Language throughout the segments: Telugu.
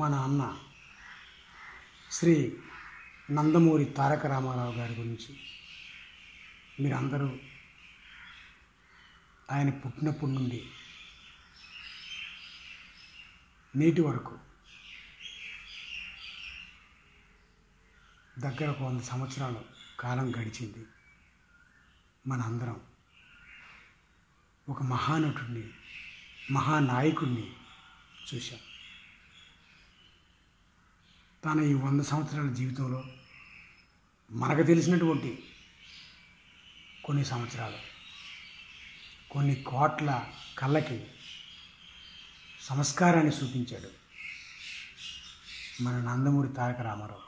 మా నాన్న శ్రీ నందమూరి తారక రామారావు గారి గురించి మీరందరూ ఆయన పుట్టినప్పటి నుండి నేటి వరకు దగ్గర ఒక వంద సంవత్సరాల కాలం గడిచింది మనందరం ఒక మహానటుడిని మహానాయకుడిని చూశాం తన ఈ వంద సంవత్సరాల జీవితంలో మనకు తెలిసినటువంటి కొన్ని సంవత్సరాలు కొన్ని కోట్ల కళ్ళకి సంస్కారాన్ని చూపించాడు మన నందమూరి తారక రామారావు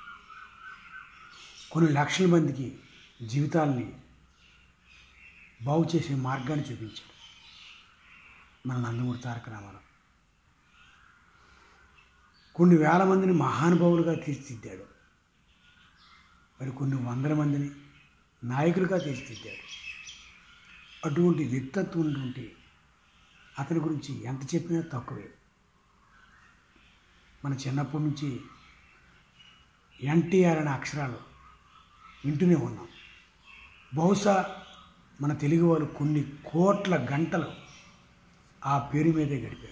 కొన్ని లక్షల మందికి జీవితాల్ని బాగు చేసే మార్గాన్ని చూపించాడు మన నందమూరి తారక రామారావు కొన్ని వేల మందిని మహానుభావులుగా తీర్చిదిద్దాడు మరి కొన్ని వందల మందిని నాయకులుగా తీర్చిదిద్దాడు అటువంటి వ్యక్తిత్వం ఉన్నటువంటి అతని గురించి ఎంత చెప్పినా తక్కువే మన చిన్నప్పటి నుంచి ఎన్టీఆర్ అనే అక్షరాలు వింటూనే ఉన్నాం బహుశా మన తెలుగు వాళ్ళు కొన్ని కోట్ల గంటలు ఆ పేరు మీదే గడిపారు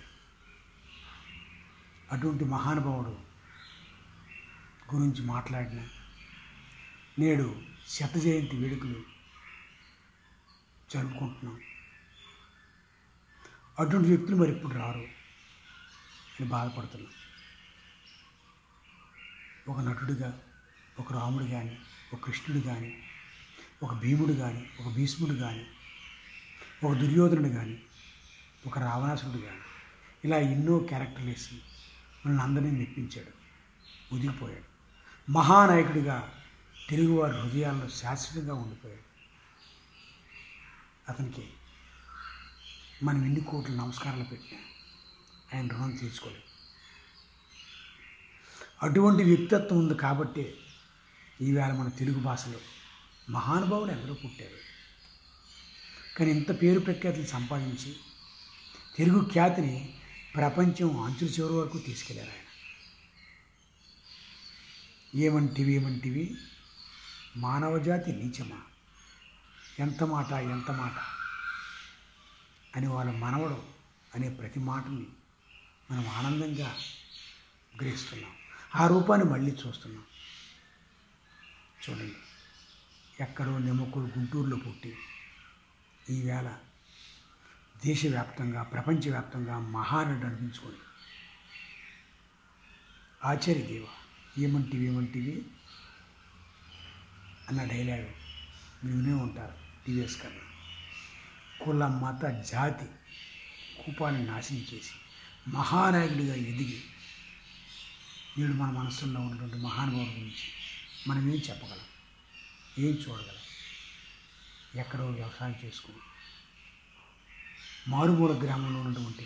అటువంటి మహానుభావుడు గురించి మాట్లాడిన నేడు శత జయంతి వేడుకలు జరుపుకుంటున్నాం అటువంటి వ్యక్తులు మరి ఇప్పుడు రారు అని బాధపడుతున్నాం ఒక నటుడిగా ఒక రాముడు కానీ ఒక కృష్ణుడు కానీ ఒక భీముడు కానీ ఒక భీష్ముడు కానీ ఒక దుర్యోధనుడు కానీ ఒక రావణాసురుడు కానీ ఇలా ఎన్నో క్యారెక్టర్లు వేసి మనల్ని అందరినీ మెప్పించాడు ఒదిగిపోయాడు మహానాయకుడిగా తెలుగువారి హృదయాల్లో శాశ్వతంగా ఉండిపోయాడు అతనికి మనం ఎన్ని కోట్ల నమస్కారాలు పెట్టినా ఆయన రుణం తీర్చుకోలేదు అటువంటి వ్యక్తిత్వం ఉంది కాబట్టే ఈవేళ మన తెలుగు భాషలో మహానుభావులు ఎందరో పుట్టారు కానీ ఇంత పేరు ప్రఖ్యాతులు సంపాదించి తెలుగు ఖ్యాతిని ప్రపంచం అంచుల చివరి వరకు తీసుకెళ్లారు ఆయన ఏమంటివి ఏమంటివి మానవజాతి నీచమా ఎంత మాట ఎంత మాట అని వాళ్ళ మనవడు అనే ప్రతి మాటని మనం ఆనందంగా గ్రహిస్తున్నాం ఆ రూపాన్ని మళ్ళీ చూస్తున్నాం చూడండి ఎక్కడో నిమ్మకూరు గుంటూరులో పుట్టి ఈవేళ దేశవ్యాప్తంగా ప్రపంచవ్యాప్తంగా మహానడు అనిపించుకొని ఆచార్య దేవ ఏమంటివి ఏమంటివి అన్న డైలాగ్ మీరు వినే ఉంటారు టీవీఎస్ కన్నా కుల మత జాతి కూపాన్ని నాశనం చేసి మహానాయకుడిగా ఎదిగి నేడు మన మనస్సులో ఉన్నటువంటి మహానుభావుడి గురించి మనం ఏం చెప్పగలం ఏం చూడగలం ఎక్కడో వ్యవసాయం చేసుకుని మారుమూల గ్రామంలో ఉన్నటువంటి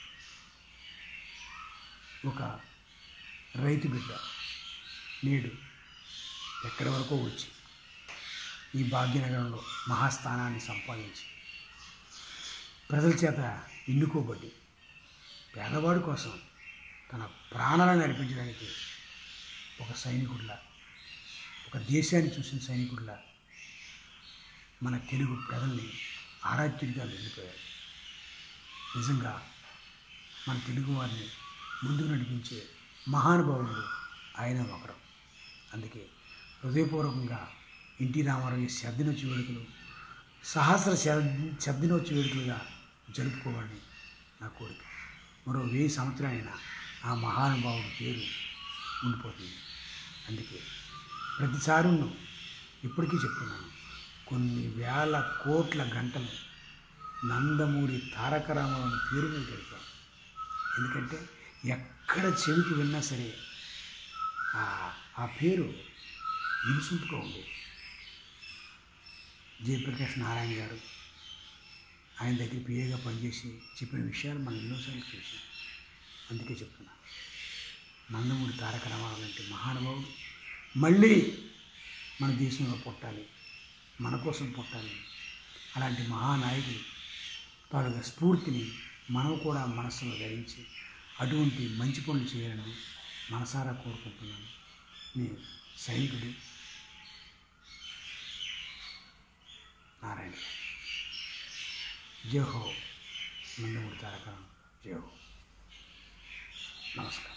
ఒక రైతు బిడ్డ నేడు ఎక్కడి వరకు వచ్చి ఈ భాగ్యనగరంలో మహాస్థానాన్ని సంపాదించి ప్రజల చేత ఎన్నుకోబడి పేదవాడి కోసం తన ప్రాణాలను అర్పించడానికి ఒక సైనికుడిలా ఒక దేశాన్ని చూసిన సైనికుడిలా మన తెలుగు ప్రజల్ని ఆరాధ్యుడిగా వెళ్ళిపోయాడు నిజంగా మన తెలుగు వారిని ముందుకు నడిపించే మహానుభావుడు ఆయన ఒకరు అందుకే హృదయపూర్వకంగా ఎన్టీ రామారావు ఈ శబ్దినొచ్చి వేడుకలు సహస్ర శబ్దినొచ్చి వేడుకలుగా జరుపుకోవాలని నా కోరిక మరో వెయ్యి సంవత్సరాలైనా ఆ మహానుభావుడి పేరు ఉండిపోతుంది అందుకే ప్రతిసారి ఇప్పటికీ చెప్తున్నాను కొన్ని వేల కోట్ల గంటలు నందమూరి తారక రామారావు పేరు మీద గడిపాం ఎందుకంటే ఎక్కడ చెవికి విన్నా సరే ఆ- ఆ పేరు వినుసుంపుగా ఉండేది జయప్రకాష్ నారాయణ గారు ఆయన దగ్గర పిఏగా పనిచేసి చెప్పిన విషయాలు మనం ఎన్నోసార్లు చూసాం అందుకే చెప్తున్నా నందమూరి తారక రామారావు లాంటి మహానుభావుడు మళ్ళీ మన దేశంలో పుట్టాలి మన కోసం పుట్టాలి అలాంటి మహానాయకులు తాలూకా స్ఫూర్తిని మనం కూడా మనస్సులో ధరించి అటువంటి మంచి పనులు చేయాలని మనసారా కోరుకుంటున్నాను మీ సైనికుడు నారాయణ జై హో నందమూరి తారక జై హో నమస్కారం